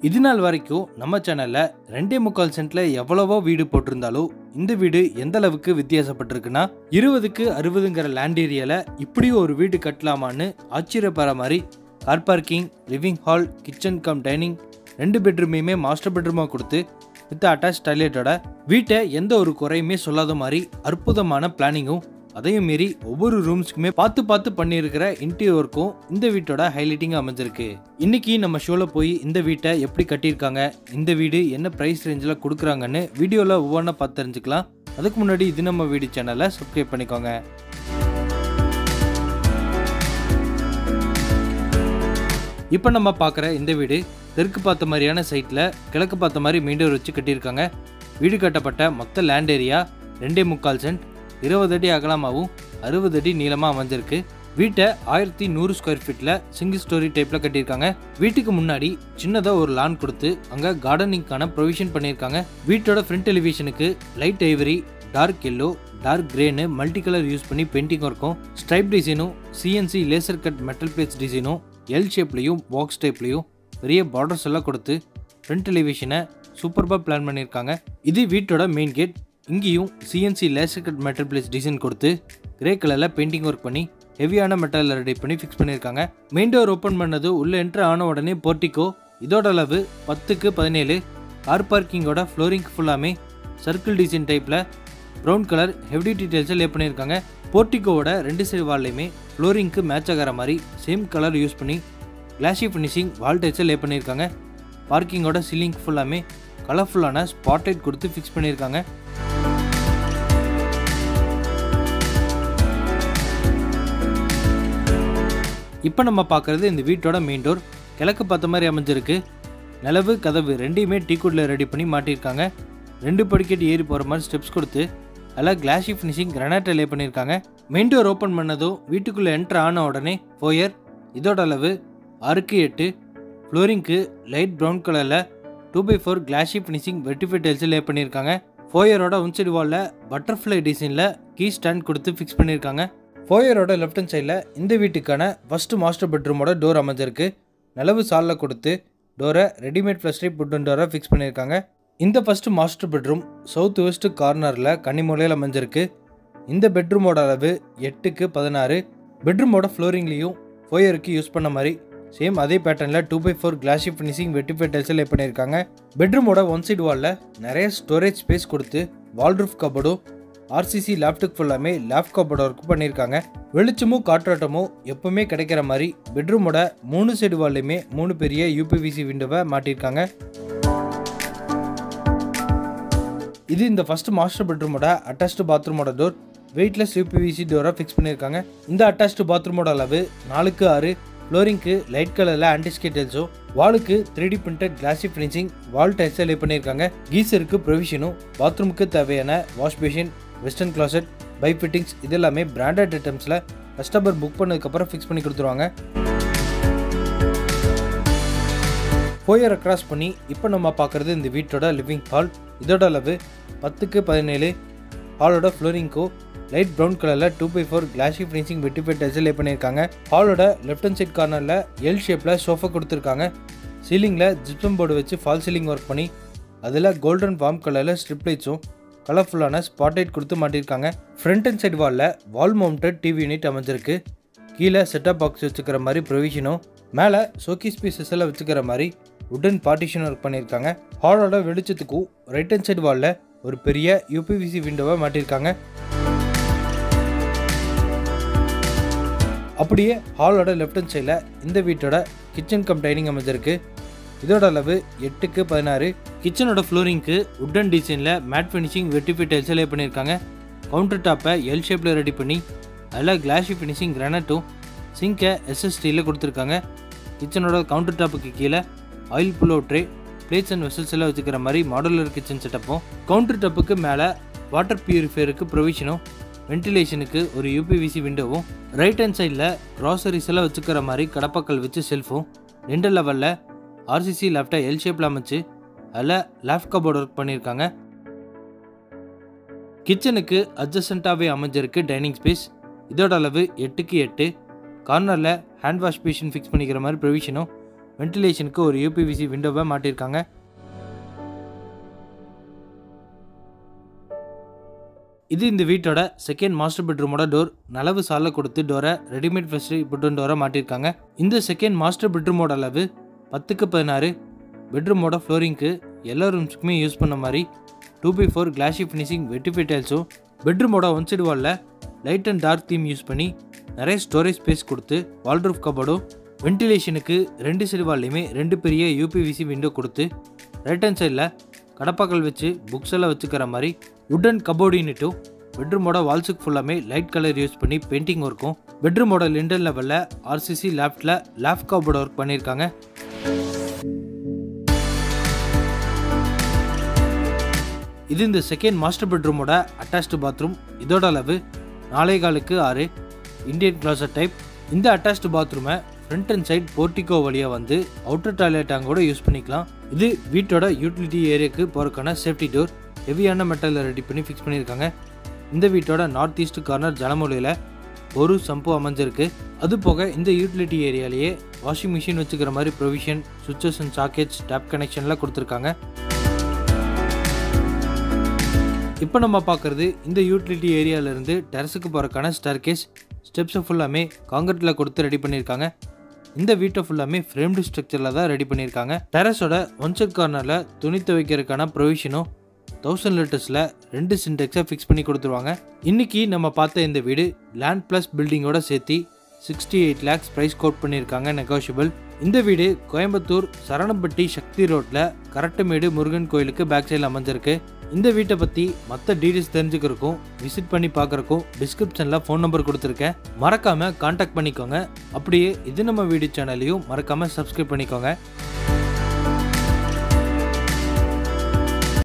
இது நாள் வரைக்கும் நம்ம சேனலில் ரெண்டே முக்கால் சென்ட்ல எவ்வளவோ வீடு போட்டிருந்தாலும் இந்த வீடு எந்த அளவுக்கு வித்தியாசப்பட்டிருக்குன்னா இருபதுக்கு அறுபதுங்கிற லேண்ட் ஏரியால இப்படி ஒரு வீடு கட்டலாமான்னு ஆச்சரியப்படுற மாதிரி car parking living hall kitchen cum dining ரெண்டு பெட்ரூமையுமே மாஸ்டர் பெட்ரூமாக கொடுத்து வித் அட்டாச் டாய்லெட்டோட வீட்டை எந்த ஒரு குறையுமே சொல்லாத மாதிரி அற்புதமான பிளானிங்கும் அதையும் மீறி ஒவ்வொரு ரூம்ஸ்க்குமே பார்த்து பார்த்து பண்ணியிருக்கிற இன்டீரியர் ஒர்க்கும் இந்த வீட்டோட ஹைலைட்டிங் அமைஞ்சிருக்கு இன்னைக்கு நம்ம ஷோல போய் இந்த வீட்டை எப்படி கட்டியிருக்காங்க இந்த வீடு என்ன ப்ரைஸ் ரேஞ்சில் கொடுக்குறாங்கன்னு வீடியோவில் ஒவ்வொன்றா பார்த்து தெரிஞ்சுக்கலாம் அதுக்கு முன்னாடி இது நம்ம வீடு சேனலை சப்ஸ்கிரைப் பண்ணிக்கோங்க இப்போ நம்ம பார்க்குற இந்த வீடு தெற்கு பார்த்த மாதிரியான சைட்டில் கிழக்கு பார்த்த மாதிரி மெயின் டோர் வச்சு கட்டியிருக்காங்க வீடு கட்டப்பட்ட மொத்த லேண்ட் ஏரியா ரெண்டே முக்கால் சென்ட் இருபது அடி அகலமாகவும் அறுபது அடி நீளமாக அமைஞ்சிருக்கு வீட்டை ஆயிரத்தி நூறு ஸ்கொயர் ஃபீட்டில் சிங்கிள் ஸ்டோரி டைப்பில் கட்டியிருக்காங்க வீட்டுக்கு முன்னாடி சின்னதாக ஒரு லான் கொடுத்து அங்கே கார்டனிங்க்கான ப்ரொவிஷன் பண்ணியிருக்காங்க வீட்டோட ஃப்ரண்ட் டெலிவிஷனுக்கு light ivory dark yellow dark கிரேன்னு மல்டி கலர் யூஸ் பண்ணி பெயிண்டிங் இருக்கும் ஸ்ட்ரைப் டிசைனும் CNC laser cut metal plates டிசைனும் எல் ஷேப்லேயும் பாக்ஸ் டைப்லேயும் பெரிய பார்டர்ஸ் எல்லாம் கொடுத்து ஃப்ரண்ட் டெலிவிஷனை சூப்பர்பாக பிளான் பண்ணியிருக்காங்க இது வீட்டோட மெயின் கேட் இங்கேயும் CNC laser cut metal plates design கொடுத்து கிரே கலரில் பெயிண்டிங் ஒர்க் பண்ணி ஹெவியான மெட்டலில் ரெடி பண்ணி ஃபிக்ஸ் பண்ணியிருக்காங்க மெயின் டோர் ஓப்பன் பண்ணது உள்ளே என்ட்ரு ஆன உடனே போர்ட்டிக்கோ இதோட அளவு பத்துக்கு பதினேழு கார் பார்க்கிங்கோட ஃப்ளோரிங் ஃபுல்லாமே சர்க்கிள் டிசைன் டைப்பில் ப்ரௌன் கலர் ஹெவி டீட்டெயில்ஸை லே பண்ணியிருக்காங்க போர்ட்டிக்கோவோட ரெண்டு சைடு வால்லையுமே ஃப்ளோரிங்க்கு மேட்ச் ஆகிற மாதிரி சேம் கலர் யூஸ் பண்ணி கிளாஷி ஃபினிஷிங் வால் டைல்ஸை லே பண்ணியிருக்காங்க பார்க்கிங்கோட சீலிங் ஃபுல்லாமே கலர்ஃபுல்லான ஸ்பாட்லைட் கொடுத்து ஃபிக்ஸ் பண்ணியிருக்காங்க இப்போ நம்ம பார்க்குறது இந்த வீட்டோட மெயின் டோர் கிழக்கு பார்த்த மாதிரி அமைஞ்சிருக்கு நிலவு கதவு ரெண்டையுமே டீக்குட்டில் ரெடி பண்ணி மாட்டியிருக்காங்க ரெண்டு படிக்கட்டு ஏறி போகிற மாதிரி ஸ்டெப்ஸ் கொடுத்து அதில் கிளாஷி ஃபினிஷிங் கிரானைட்டை லே பண்ணியிருக்காங்க மெயின் டோர் ஓப்பன் பண்ணதும் வீட்டுக்குள்ளே என்ட்ரு ஆன உடனே ஃபோயர் இதோட அளவு ஆறுக்கு எட்டு ஃப்ளோரிங்க்கு லைட் ப்ரௌன் கலரில் two by four glossy finishing vitrified tiles lay பண்ணியிருக்காங்க ஃபோயரோட உன்சைடு வாலில் பட்டர்ஃப்ளை டிசைனில் கீ ஸ்டாண்ட் கொடுத்து ஃபிக்ஸ் பண்ணியிருக்காங்க ஃபோயரோட லெஃப்ட் ஹேண்ட் சைடில் இந்த வீட்டுக்கான ஃபஸ்ட்டு மாஸ்டர் பெட்ரூமோட டோர் அமைஞ்சிருக்கு நிலவு சாலில் கொடுத்து டோரை ரெடிமேட் ஃப்ளஸ்ட்ரி புட்டன் டோரை ஃபிக்ஸ் பண்ணியிருக்காங்க இந்த first master bedroom south west கார்னரில் கன்னிமூலையில் அமைஞ்சிருக்கு இந்த பெட்ரூமோட அளவு எட்டுக்கு பதினாறு பெட்ரூமோட ஃப்ளோரிங்லேயும் ஃபோயருக்கு யூஸ் பண்ண மாதிரி சேம் அதே பேட்டர்னில் two by four glossy finishing vitrified tiles lay பண்ணியிருக்காங்க பெட்ரூமோட ஒன் சைடு வாலில் நிறைய ஸ்டோரேஜ் ஸ்பேஸ் கொடுத்து வால் ரூஃப் கபடும் ஆர்சிசி லேப்டுக்கு ஃபுல்லாமே லேப் கபோர்ட் ஒர்க் பண்ணியிருக்காங்க வெளிச்சமும் காற்றோட்டமும் எப்பவுமே கிடைக்கிற மாதிரி பெட்ரூமோட மூணு சைடு வால்லையுமே மூணு பெரிய யூபிவிசி விண்டோவை மாட்டியிருக்காங்க இது இந்த ஃபர்ஸ்ட் மாஸ்டர் பெட்ரூமோட அட்டாச்டு பாத்ரூமோட டோர் வெயிட்லெஸ் யூபிவிசி டோரை ஃபிக்ஸ் பண்ணியிருக்காங்க இந்த அட்டாச்டு பாத்ரூமோட அளவு நாலுக்கு ஆறு ஃப்ளோரிங்க்கு லைட் கலரில் ஆன்டிஸ்கே டைல்ஸும் வாலுக்கு three D printed glossy finishing wall டைல்ஸை லே பண்ணியிருக்காங்க கீசருக்கு ப்ரொவிஷனும் பாத்ரூமுக்கு தேவையான வாஷ் பேஷின் வெஸ்டர்ன் கிளாசட் பை ஃபிட்டிங்ஸ் இது எல்லாமே பிராண்டட் ஐட்டம்ஸில் கஸ்டமர் புக் பண்ணதுக்கப்புறம் ஃபிக்ஸ் பண்ணி கொடுத்துருவாங்க ஃபோயரை கிராஸ் பண்ணி இப்போ நம்ம பார்க்குறது இந்த வீட்டோட லிவிங் ஹால் இதோட அளவு பத்துக்கு பதினேழு ஹாலோட ஃப்ளோரிங்க்கோ லைட் ப்ரௌன் கலரில் two by four glossy finishing vitrified tiles lay பண்ணியிருக்காங்க ஹாலோட லெஃப்ட் ஹேண்ட் சைட் கார்னரில் எல் ஷேப்பில் சோஃபா கொடுத்துருக்காங்க சீலிங்கில் ஜிப்சம் போர்டு வச்சு ஃபால் சீலிங் ஒர்க் பண்ணி அதில் கோல்டன் வார்ம் கலரில் ஸ்ட்ரிப் லைட்ஸும் கலர்ஃபுல்லான ஸ்பாட்லைட் கொடுத்து மாட்டியிருக்காங்க ஃப்ரண்ட் அண்ட் சைடு வாலில் வால் மவுண்டட் டிவி யூனிட் அமைஞ்சிருக்கு கீழே செட்டப் பாக்ஸ் வச்சுக்கிற மாதிரி ப்ரொவிஷனும் மேலே சோக்கீஸ் பீசஸ் எல்லாம் வச்சுக்கிற மாதிரி உடன் பார்ட்டிஷன் ஒர்க் பண்ணியிருக்காங்க ஹாலோட வெளிச்சத்துக்கும் ரைட் ஹேண்ட் சைடு வாலில் ஒரு பெரிய யூபிவிசி விண்டோவை மாட்டியிருக்காங்க அப்படியே ஹாலோட லெஃப்ட் ஹேண்ட் சைடில் இந்த வீட்டோட கிச்சன் கம் டைனிங் அமைஞ்சிருக்கு இதோட அளவு எட்டுக்கு பதினாறு கிச்சனோட ஃப்ளோரிங்க்கு உட்டன் டிசைனில் matt finishing vitrified tiles lay பண்ணியிருக்காங்க கவுண்டர் டாப்பை எல் ஷேப்பில் ரெடி பண்ணி அதில் கிளாஷி ஃபினிஷிங் கிரானைட்டும் சிங்கை எஸ்எஸ்டியில் கொடுத்துருக்காங்க கிச்சனோட கவுண்டர் டாப்புக்கு கீழே ஆயில் புல்லோ ட்ரே பிளேட்ஸ் அண்ட் வெசல்ஸ் எல்லாம் வச்சுக்கிற மாதிரி மாடுலர் கிச்சன் செட்டப்பும் கவுண்டர் டாப்புக்கு மேலே வாட்டர் பியூரிஃபையருக்கு ப்ரொவிஷனும் வென்டிலேஷனுக்கு ஒரு யூபிவிசி விண்டோவும் ரைட் ஹேண்ட் சைடில் க்ராசரிஸ் எல்லாம் வச்சுக்கிற மாதிரி கடப்பாக்கல் வச்சு செல்ஃபும் ரெண்டு லெவலில் ஆர்சிசி லேப்டை எல் ஷேப்பில் அமைச்சு அதில் லேப் கபோர்ட் ஒர்க் பண்ணியிருக்காங்க கிச்சனுக்கு அட்ஜஸ்டண்ட்டாகவே அமைஞ்சிருக்கு டைனிங் ஸ்பேஸ் இதோட அளவு எட்டுக்கு எட்டு கார்னரில் ஹேண்ட் வாஷ் பேஷன் ஃபிக்ஸ் பண்ணிக்கிற மாதிரி ப்ரொவிஷனும் வென்டிலேஷனுக்கு ஒரு யூபிவிசி விண்டோவை மாட்டியிருக்காங்க இது இந்த வீட்டோட செகண்ட் மாஸ்டர் பெட்ரூமோட டோர் நலவு சால கொடுத்து டோரை ரெடிமேட் ஃபெஸ்டி புட்டன் டோரை மாட்டியிருக்காங்க இந்த செகண்ட் மாஸ்டர் பெட்ரூமோட அளவு பத்துக்கு பதினாறு பெட்ரூமோட ஃப்ளோரிங்க்கு எல்லா ரூம்ஸுக்குமே யூஸ் பண்ண மாதிரி two by four glossy finishing vitrified டைல்ஸும் பெட்ரூமோட ஒன் சைடு வாலில் light and dark theme use பண்ணி நிறைய ஸ்டோரேஜ் ஸ்பேஸ் கொடுத்து வால்ட்ரூஃப் கபோர்டும் வென்டிலேஷனுக்கு ரெண்டு சைடு வால்லையுமே ரெண்டு பெரிய யூபிவிசி விண்டோ கொடுத்து ரைட் ஹேண்ட் சைடில் கடப்பாக்கள் வச்சு புக்ஸ் எல்லாம் வச்சுக்கிற மாதிரி உட்டன் கபோர்டு யூனிட்டும் பெட்ரூமோட வால்ஸுக்கு ஃபுல்லாமே லைட் கலர் யூஸ் பண்ணி பெயிண்டிங் ஒர்க்கும் பெட்ரூமோட லிண்டல் லெவலில் ஆர்சிசி லேப்டில் லேப் கபோர்டு ஒர்க் பண்ணியிருக்காங்க இது இந்த செகண்ட் மாஸ்டர் பெட்ரூமோட அட்டாச்டு பாத்ரூம் இதோட அளவு நாலே காலுக்கு ஆறு இந்தியன் கிளாசட் டைப் இந்த அட்டாச்டு பாத்ரூமை ஃப்ரண்ட் அண்ட் சைட் போர்ட்டிகோ வழியாக வந்து அவுட்டர் டாய்லெட்டாங்க கூட யூஸ் பண்ணிக்கலாம் இது வீட்டோட யூட்டிலிட்டி ஏரியாவுக்கு போகிறக்கான சேஃப்டி டோர் ஹெவியான மெட்டலில் ரெடி பண்ணி ஃபிக்ஸ் பண்ணியிருக்காங்க இந்த வீட்டோட நார்த் ஈஸ்ட் கார்னர் ஜலமொழியில் ஒரு சம்பு அமைஞ்சிருக்கு அது போக இந்த யூட்டிலிட்டி ஏரியாலேயே வாஷிங் மிஷின் வச்சுக்கிற மாதிரி provision switches and sockets tap கனெக்ஷன்லாம் கொடுத்துருக்காங்க இப்போ நம்ம பார்க்குறது இந்த யூட்டிலிட்டி ஏரியாவிலேருந்து டெரஸுக்கு போகிறக்கான ஸ்டார்கேஸ் ஸ்டெப்ஸை ஃபுல்லாமே காங்கிரீட்டில் கொடுத்து ரெடி பண்ணியிருக்காங்க இந்த வீட்டை ஃபுல்லாமே ஃப்ரேம்டு ஸ்ட்ரக்சரில் தான் ரெடி பண்ணியிருக்காங்க டெரஸோட ஒன் சைட் கார்னரில் துணி துவைக்கிறதுக்கான ப்ரொவிஷனும் தௌசண்ட் லிட்டர்ஸில் ரெண்டு சின்டெக்ஸை ஃபிக்ஸ் பண்ணி கொடுத்துருவாங்க இன்னைக்கு நம்ம பார்த்த இந்த வீடு லேண்ட் ப்ளஸ் பில்டிங்கோட சேர்த்து sixty eight lakhs price quote பண்ணியிருக்காங்க நெகோஷியபிள் இந்த வீடு கோயம்புத்தூர் சரணம்பட்டி சக்தி ரோட்டில் கரட்டுமேடு முருகன் கோயிலுக்கு பேக் சைடில் அமைஞ்சிருக்கு இந்த வீட்டை பற்றி மற்ற டீட்டெயில்ஸ் தெரிஞ்சுக்கிறக்கும் விசிட் பண்ணி பார்க்குறக்கும் டிஸ்கிரிப்ஷனில் ஃபோன் நம்பர் கொடுத்துருக்கேன் மறக்காமல் காண்டாக்ட் பண்ணிக்கோங்க அப்படியே இது நம்ம வீடியோ சேனலையும் மறக்காமல் சப்ஸ்கிரைப் பண்ணிக்கோங்க